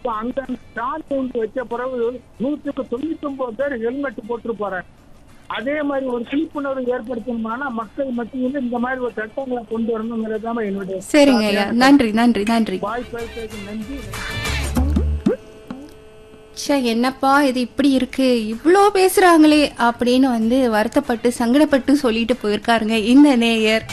இப்ப அங்க star count வச்ச பிறகு நூற்றுக்கு தொண்ணூத்தி ஒன்பது பேர் ஹெல்மெட் போட்டு போறாங்க அதே மாதிரி ஒரு விழிப்புணர்வு ஏற்படுத்தணுமானா மக்கள் மத்தியில் இந்த மாதிரி ஒரு சட்டங்களை கொண்டு வரணுங்கிறது என்னுடைய சரிங்க ஐயா நன்றி நன்றி நன்றி வாய்ப்பு நன்றி ச்சே என்னப்பா இது இப்படி இருக்கு இவ்ளோ பேசுறாங்களே அப்படின்னு வந்து வருத்தப்பட்டு சங்கடப்பட்டு சொல்லிட்டு போயிருக்காருங்க இந்த நேயர்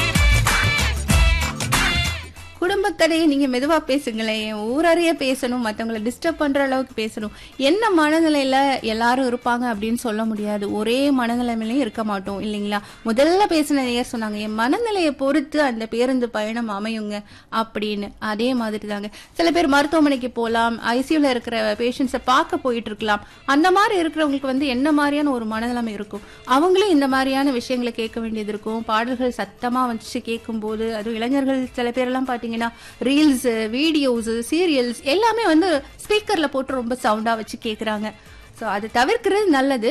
குடும்ப கதையை நீங்க மெதுவா பேசுங்களேன் ஊரறிய பேசணும் மத்தவங்களை டிஸ்டர்ப் பண்ற அளவுக்கு பேசணும் என்ன மனநிலையில எல்லாரும் இருப்பாங்க அப்படின்னு சொல்ல முடியாது ஒரே மனநிலைமையிலையும் இருக்க மாட்டோம் இல்லைங்களா முதல்ல பேசின நேயர் சொன்னாங்க என் மனநிலையை பொறுத்து அந்த பேருந்து பயணம் அமையுங்க அப்படின்னு அதே மாதிரி தாங்க சில பேர் மருத்துவமனைக்கு போகலாம் ஐசியூல இருக்கிற பேஷண்ட்ஸை பார்க்க போயிட்டு இருக்கலாம் அந்த மாதிரி இருக்கிறவங்களுக்கு வந்து என்ன மாதிரியான ஒரு மனநிலைமை இருக்கும் அவங்களும் இந்த மாதிரியான விஷயங்களை கேட்க வேண்டியது இருக்கும் பாடல்கள் சத்தமா வச்சு கேட்கும்போது அதுவும் இளைஞர்கள் சில பேரெல்லாம் பாத்தீங்கன்னா ரீல்ஸ் வீடியோஸ் சீரியல்ஸ் எல்லாமே வந்து ஸ்பீக்கர்ல போட்டு ரொம்ப சவுண்டா வச்சு கேக்குறாங்க ஸோ அதை தவிர்க்கிறது நல்லது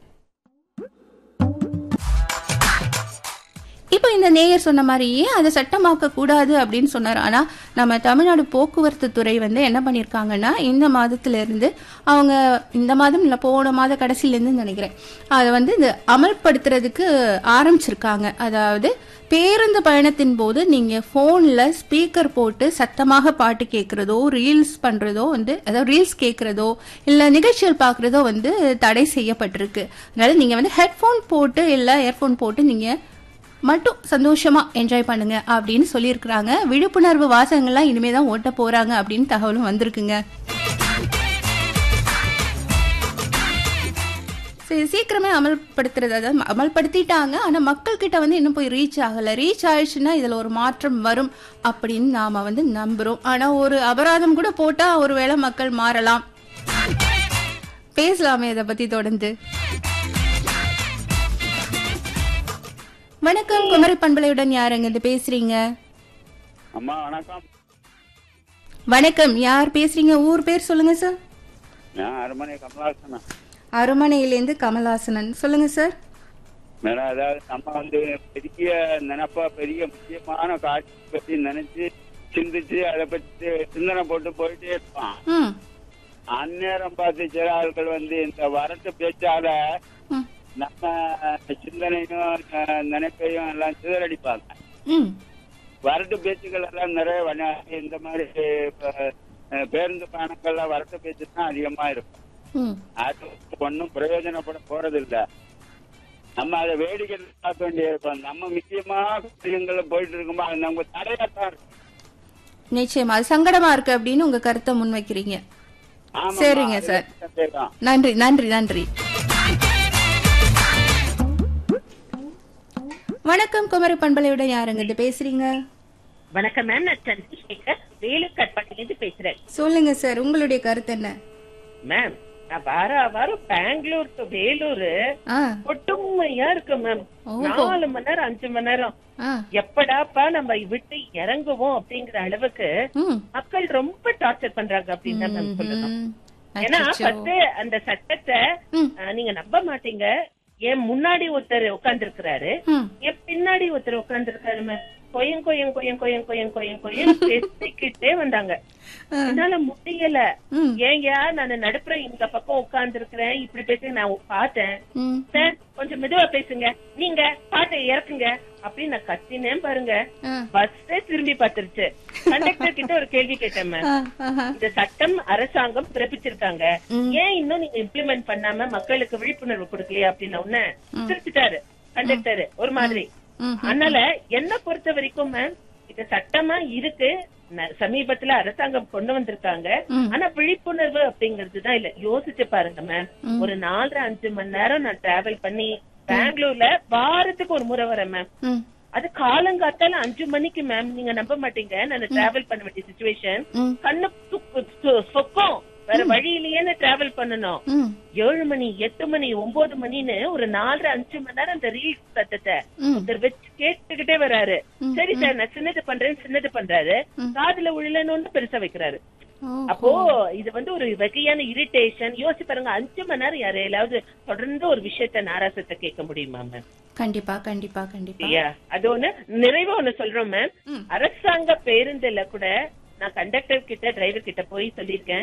இப்போ இந்த நேயர் சொன்ன மாதிரி ஏன் அதை சட்டமாக்க கூடாது அப்படின்னு சொன்னார் ஆனா நம்ம தமிழ்நாடு போக்குவரத்து துறை வந்து என்ன பண்ணியிருக்காங்கன்னா இந்த மாதத்துல இருந்து அவங்க இந்த மாதம் இல்லை போன மாத கடைசியில இருந்து நினைக்கிறேன் அதை வந்து இந்த அமல்படுத்துறதுக்கு ஆரம்பிச்சிருக்காங்க அதாவது பேருந்து பயணத்தின் போது நீங்க போன்ல ஸ்பீக்கர் போட்டு சத்தமாக பாட்டு கேட்கறதோ ரீல்ஸ் பண்றதோ வந்து அதாவது ரீல்ஸ் கேட்கறதோ இல்ல நிகழ்ச்சிகள் பார்க்கறதோ வந்து தடை செய்யப்பட்டிருக்கு அதனால நீங்க வந்து ஹெட்ஃபோன் போட்டு இல்ல இயர்ஃபோன் போட்டு நீங்க மட்டும் சந்தோஷமா என்ஜாய் பண்ணுங்க அப்படின்னு சொல்லியிருக்கிறாங்க விழிப்புணர்வு வாசகங்கள்லாம் இனிமே தான் ஓட்ட போறாங்க அப்படின்னு தகவலும் வந்திருக்குங்க சரி சீக்கிரமே அமல்படுத்துறது அதாவது அமல்படுத்திட்டாங்க ஆனா மக்கள் கிட்ட வந்து இன்னும் போய் ரீச் ஆகல ரீச் ஆயிடுச்சுன்னா இதுல ஒரு மாற்றம் வரும் அப்படின்னு நாம வந்து நம்புறோம் ஆனா ஒரு அபராதம் கூட போட்டா ஒருவேளை மக்கள் மாறலாம் பேசலாமே இதை பத்தி தொடர்ந்து வணக்கம் குமரி பண்பலையுடன் யாருங்க இது பேசுறீங்க அம்மா வணக்கம் வணக்கம் யார் பேசுறீங்க ஊர் பேர் சொல்லுங்க சார் நான் அரண்மனை கமலாசனா அருமனையிலேருந்து கமலாசனன் சொல்லுங்க சார் மேடம் அதாவது நம்ம வந்து பெரிய நினைப்பா பெரிய முக்கியமான காட்சி பத்தி நினைச்சு சிந்திச்சு அதை பத்தி சிந்தனை போட்டு போயிட்டே இருப்பான் ம் அந்நேரம் பார்த்து சில ஆட்கள் வந்து இந்த வரட்டு பேச்சால ம் நம்ம சிந்தனையும் அஹ், நினைப்பையும் எல்லாம் சிதறடிப்பாங்க ம் வரட்டு பேச்சுக்கள் எல்லாம் நிறைய வண்ண- இந்த மாதிரி அஹ், பேருந்து பயணங்கள்ல வரட்டு பேச்சு தான் அதிகமா இருக்கும் ம் அது ஒன்றும் பிரயோஜனப்பட போறது இல்ல நம்ம அதை வேடிக்கை பார்க்க வேண்டிய இருக்கும் நம்ம முக்கியமா விஷயங்கள்ல போயிட்டு இருக்கும்போது அது நமக்கு தடையா தான் இருக்கும் நிச்சயமா அது சங்கடமா இருக்கு அப்படின்னு உங்க கருத்தை முன்வைக்கிறீங்க ஆமாம்மா, சரிங்க அதுல சார். சந்தேகம். நன்றி நன்றி நன்றி வணக்கம் குமரி பண்பலையுடன் யாருங்க இது பேசுறீங்க வணக்கம் மேம் நான் சந்திரசேகர் வேலூர் கட்பாட்டிலிருந்து பேசுறேன் சொல்லுங்க சார் உங்களுடைய கருத்து என்ன மேம் நான் வார வாரம் பெங்களூர் டு வேலூர் ஆ ஒட்டுமையா இருக்கு மேம் ஓஹோ. நாலு மணி நேரம் அஞ்சு மணி நேரம் ஆ எப்படாப்பா நம்ம விட்டு இறங்குவோம் அப்படிங்கிற அளவுக்கு ம் மக்கள் ரொம்ப டார்ச்சர் பண்றாங்க அப்படின்னு தான் மேம் சொல்லணும் ம். ஏன்னா அச்சச்சோ. ஃபர்ஸ்ட் அந்த சட்டத்தை ம். அஹ், நீங்க நம்ப மாட்டீங்க என் முன்னாடி ஒருத்தர் உட்கார்ந்து இருக்கிறாரு ம் என் பின்னாடி ஒருத்தர் உட்கார்ந்து இருக்காரு மேம் கொயங் கொயங் கொயங் கொயங் கொயங் கொயங் கொயங் பேசிக்கிட்டே வந்தாங்க என்னால முடியல ம். ஏங்கயா நான் நடுப்புற இந்த பக்கம் உட்கார்ந்து இருக்கிறேன் இப்படி பேசி நான் பார்த்தேன் ம் சார் கொஞ்சம் மெதுவா பேசுங்க நீங்க பாட்டை இறக்குங்க அப்படின்னு நான் கத்தினேன் பாருங்க ஆ. பஸ்ஸே திரும்பி பார்த்துருச்சு கண்டக்டர் கிட்ட ஒரு கேள்வி கேட்டேன் மேம் ஆ, ஆஹா. இந்த சட்டம் அரசாங்கம் பிறப்பிச்சிருக்காங்க ஏன் இன்னும் நீங்க இம்ப்ளிமெண்ட் பண்ணாம மக்களுக்கு விழிப்புணர்வு கொடுக்கலையா அப்படின்னு உடனே சிரிச்சுட்டாரு கண்டக்டர் ஒரு மாதிரி ம். அதனால என்ன பொறுத்த வரைக்கும் மேம் இது சட்டமா இருக்கு ந- சமீபத்துல அரசாங்கம் கொண்டு வந்திருக்காங்க ம். ஆனா விழிப்புணர்வு அப்படிங்கிறது தான் இல்ல யோசிச்சு பாருங்க மேம் ஒரு நாலரை அஞ்சு மணி நேரம் நான் டிராவல் பண்ணி பெங்களூர்ல வாரத்துக்கு ஒரு முறை வரேன் மேம் ம் அது காலங்காத்தால அஞ்சு மணிக்கு மேம் நீங்க நம்ப மாட்டீங்க நான் டிராவல் பண்ண வேண்டிய சுச்சுவேஷன் ம். கண்ணு துக்கு- து- சொக்கும் வேற வழியிலேயே டிராவல் பண்ணணும் ம் ஏழு மணி எட்டு மணி ஒன்பது மணின்னு ஒரு நாலரை அஞ்சு மணி நேரம் அந்த ரீல்ஸ் சத்தத்தை ம். ஒருத்தர் வச்சு கேட்டுக்கிட்டே வராரு சரி சார் நான் சின்னது பண்றேன் சின்னது பண்றாரு காதுல விழலன்னு பெருசா வைக்கிறாரு ஓ அப்போ இது வந்து ஒரு வகையான இரிட்டேஷன் யோசிச்சு பாருங்க அஞ்சு மணி நேரம் யாரையாவது தொடர்ந்து ஒரு விஷயத்த நாராசத்தை கேட்க முடியுமா மேம் கண்டிப்பா கண்டிப்பா கண்டிப்பா இல்லையா அது ஒண்ணு நிறைவா ஒண்ணு சொல்றோம் மேம் அரசாங்க பேருந்துல கூட நான் கண்டக்டர் கிட்ட டிரைவர் கிட்ட போய் சொல்லியிருக்கேன்